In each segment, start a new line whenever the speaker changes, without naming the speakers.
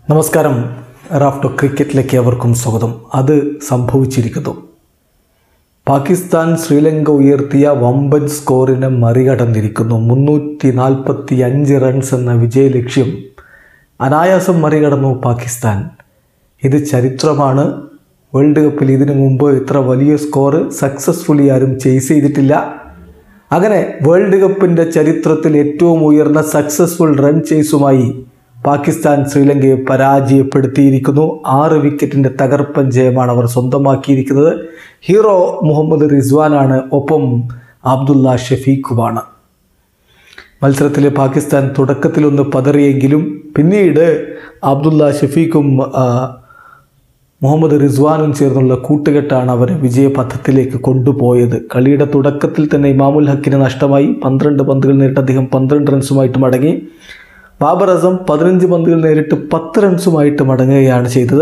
നമസ്കാരം റാഫ്റ്റോ ക്രിക്കറ്റിലേക്ക് അവർക്കും സ്വാഗതം അത് സംഭവിച്ചിരിക്കുന്നു പാകിസ്ഥാൻ ശ്രീലങ്ക ഉയർത്തിയ വമ്പൻ സ്കോറിനെ മറികടന്നിരിക്കുന്നു മുന്നൂറ്റി നാൽപ്പത്തി അഞ്ച് റൺസ് എന്ന വിജയലക്ഷ്യം അനായാസം മറികടന്നു പാകിസ്ഥാൻ ഇത് ചരിത്രമാണ് വേൾഡ് കപ്പിൽ ഇതിനു മുമ്പ് ഇത്ര വലിയ സ്കോർ സക്സസ്ഫുള്ളി ആരും ചേസ് ചെയ്തിട്ടില്ല അങ്ങനെ വേൾഡ് കപ്പിൻ്റെ ചരിത്രത്തിൽ ഏറ്റവും ഉയർന്ന സക്സസ്ഫുൾ റൺ ചേസുമായി പാകിസ്ഥാൻ ശ്രീലങ്കയെ പരാജയപ്പെടുത്തിയിരിക്കുന്നു ആറ് വിക്കറ്റിൻ്റെ തകർപ്പൻ ജയമാണ് അവർ സ്വന്തമാക്കിയിരിക്കുന്നത് ഹീറോ മുഹമ്മദ് റിസ്വാനാണ് ഒപ്പം അബ്ദുള്ള ഷഫീഖുമാണ് മത്സരത്തിൽ പാകിസ്ഥാൻ തുടക്കത്തിലൊന്ന് പതറിയെങ്കിലും പിന്നീട് അബ്ദുള്ള ഷഫീഖും ആ, മുഹമ്മദ് റിസ്വാനും ചേർന്നുള്ള കൂട്ടുകെട്ടാണ് അവരെ വിജയപഥത്തിലേക്ക് കൊണ്ടുപോയത് കളിയുടെ തുടക്കത്തിൽ തന്നെ ഇമാമുൽ ഹക്കിന് നഷ്ടമായി പന്ത്രണ്ട് പന്തുകൾ നേരിട്ട് അദ്ദേഹം പന്ത്രണ്ട് റൺസുമായിട്ട് മടങ്ങി ബാബർ അസം പതിനഞ്ച് പന്തുകൾ നേരിട്ട് പത്ത് റൺസുമായിട്ട് മടങ്ങുകയാണ് ചെയ്തത്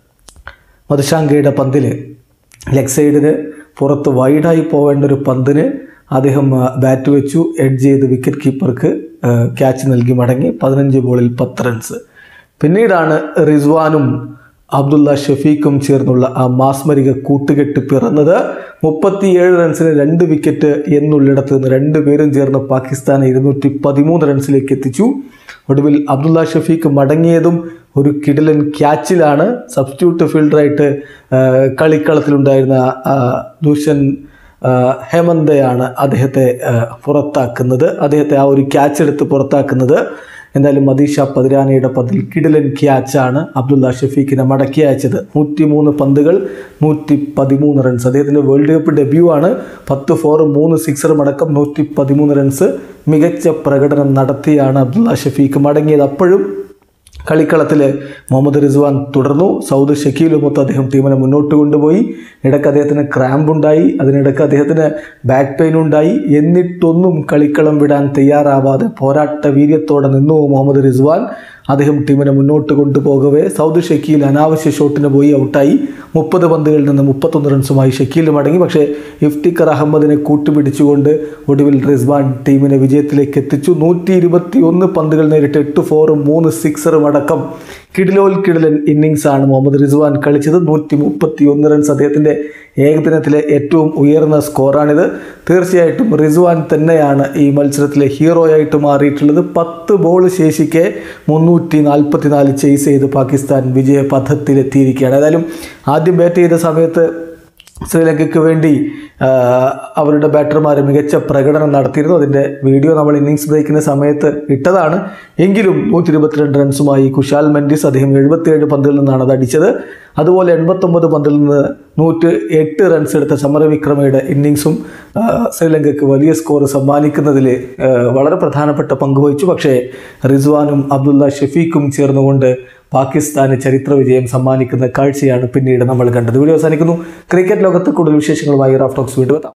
മധുശാങ്കയുടെ പന്തിൽ ലെഗ് സൈഡിന് പുറത്ത് വൈഡായി പോവേണ്ട ഒരു പന്തിന് അദ്ദേഹം ആ, ബാറ്റ് വെച്ചു എഡ്ജ് ചെയ്ത് വിക്കറ്റ് കീപ്പർക്ക് ആ, ക്യാച്ച് നൽകി മടങ്ങി പതിനഞ്ച് ബോളിൽ പത്ത് റൺസ് പിന്നീടാണ് റിസ്വാനും അബ്ദുള്ള ഷഫീഖും ചേർന്നുള്ള ആ മാസ്മരിക കൂട്ടുകെട്ട് പിറന്നത് മുപ്പത്തിയേഴ് റൺസിന് രണ്ട് വിക്കറ്റ് എന്നുള്ളിടത്ത് നിന്ന് രണ്ടുപേരും ചേർന്ന് പാകിസ്ഥാനെ ഇരുന്നൂറ്റി പതിമൂന്ന് റൺസിലേക്ക് എത്തിച്ചു ഒടുവിൽ അബ്ദുള്ള ഷഫീഖ് മടങ്ങിയതും ഒരു കിടിലൻ ക്യാച്ചിലാണ് സബ്സ്റ്റിറ്റ്യൂട്ട് ഫീൽഡറായിട്ട് ആ, കളിക്കളത്തിലുണ്ടായിരുന്ന ആ, ദൂഷൻ ആ, ഹേമന്തയാണ് അദ്ദേഹത്തെ ആ, പുറത്താക്കുന്നത് അദ്ദേഹത്തെ ആ ഒരു ക്യാച്ച് എടുത്ത് പുറത്താക്കുന്നത് എന്തായാലും മദീഷ പതിരാനയുടെ പന്തിൽ കിടിലൻ ക്യാച്ചാണ് അബ്ദുള്ള ഷഫീഖിനെ മടക്കി അയച്ചത് നൂറ്റി മൂന്ന് പന്തുകൾ നൂറ്റി പതിമൂന്ന് റൺസ് അദ്ദേഹത്തിൻ്റെ വേൾഡ് കപ്പ് ഡെബ്യൂ ആണ് പത്ത് ഫോറും മൂന്ന് സിക്സറും അടക്കം നൂറ്റി പതിമൂന്ന് റൺസ് മികച്ച പ്രകടനം നടത്തിയാണ് അബ്ദുള്ള ഷഫീഖ് മടങ്ങിയത് അപ്പോഴും കളിക്കളത്തിൽ മുഹമ്മദ് റിസ്വാൻ തുടർന്നു സൗദ് ഷക്കീലുമൊത്ത് അദ്ദേഹം ടീമിനെ മുന്നോട്ട് കൊണ്ടുപോയി ഇടയ്ക്ക് അദ്ദേഹത്തിന് ക്രാമ്പ് ഉണ്ടായി അതിനിടയ്ക്ക് അദ്ദേഹത്തിന് ബാക്ക് പെയിൻ ഉണ്ടായി എന്നിട്ടൊന്നും കളിക്കളം വിടാൻ തയ്യാറാവാതെ പോരാട്ട വീര്യത്തോടെ നിന്നു മുഹമ്മദ് റിസ്വാൻ അദ്ദേഹം ടീമിനെ മുന്നോട്ട് കൊണ്ടുപോകവേ സൗദ് ഷക്കീൽ അനാവശ്യ ഷോട്ടിന് പോയി ഔട്ടായി മുപ്പത് പന്തുകളിൽ നിന്ന് മുപ്പത്തൊന്ന് റൺസുമായി ഷക്കീൽ മടങ്ങി പക്ഷേ ഇഫ്തിഖർ അഹമ്മദിനെ കൂട്ടുപിടിച്ചുകൊണ്ട് ഒടുവിൽ റിസ്വാൻ ടീമിനെ വിജയത്തിലേക്ക് എത്തിച്ചു നൂറ്റി ഇരുപത്തി ഒന്ന് പന്തുകൾ നേരിട്ട് എട്ട് ഫോറും മൂന്ന് സിക്സറും അടക്കം കിടിലോൽ കിടിലൻ ഇന്നിങ്സാണ് മുഹമ്മദ് റിസ്വാൻ കളിച്ചത് നൂറ്റി മുപ്പത്തി ഒന്ന് റൺസ് അദ്ദേഹത്തിൻ്റെ ഏകദിനത്തിലെ ഏറ്റവും ഉയർന്ന സ്കോറാണിത് തീർച്ചയായിട്ടും റിസ്വാൻ തന്നെയാണ് ഈ മത്സരത്തിലെ ഹീറോയായിട്ട് മാറിയിട്ടുള്ളത് പത്ത് ബോൾ ശേഷിക്കെ മുന്നൂറ്റി നാൽപ്പത്തി നാല് ചേസ് ചെയ്ത് പാകിസ്ഥാൻ വിജയ പഥത്തിലെത്തിയിരിക്കുകയാണ് ഏതായാലും ആദ്യം ബാറ്റ് ചെയ്ത സമയത്ത് ശ്രീലങ്കയ്ക്ക് വേണ്ടി ആ, അവരുടെ ബാറ്റർമാർ മികച്ച പ്രകടനം നടത്തിയിരുന്നു അതിൻ്റെ വീഡിയോ നമ്മൾ ഇന്നിങ്സ് ബ്രേക്കിന് സമയത്ത് ഇട്ടതാണ് എങ്കിലും നൂറ്റി ഇരുപത്തിരണ്ട് റൺസുമായി കുശാൽ മെൻഡിസ് അദ്ദേഹം എഴുപത്തിയേഴ് പന്തിൽ നിന്നാണ് അത് അടിച്ചത് അതുപോലെ എൺപത്തൊമ്പത് പന്തിൽ നിന്ന് നൂറ്റി എട്ട് റൺസ് എടുത്ത സമരവിക്രമയുടെ ഇന്നിങ്സും ആ, ശ്രീലങ്കയ്ക്ക് വലിയ സ്കോർ സമ്മാനിക്കുന്നതിൽ ആ, വളരെ പ്രധാനപ്പെട്ട പങ്ക് വഹിച്ചു പക്ഷേ റിസ്വാനും അബ്ദുള്ള ഷഫീഖും ചേർന്നുകൊണ്ട് പാകിസ്ഥാന് ചരിത്ര വിജയം സമ്മാനിക്കുന്ന കാഴ്ചയാണ് പിന്നീട് നമ്മൾ കണ്ടത് വീഡിയോ അവസാനിക്കുന്നു ക്രിക്കറ്റ് ലോകത്ത് കൂടുതൽ വിശേഷങ്ങളുമായി റാഫ് ടോക്സ് വീണ്ടും എത്താം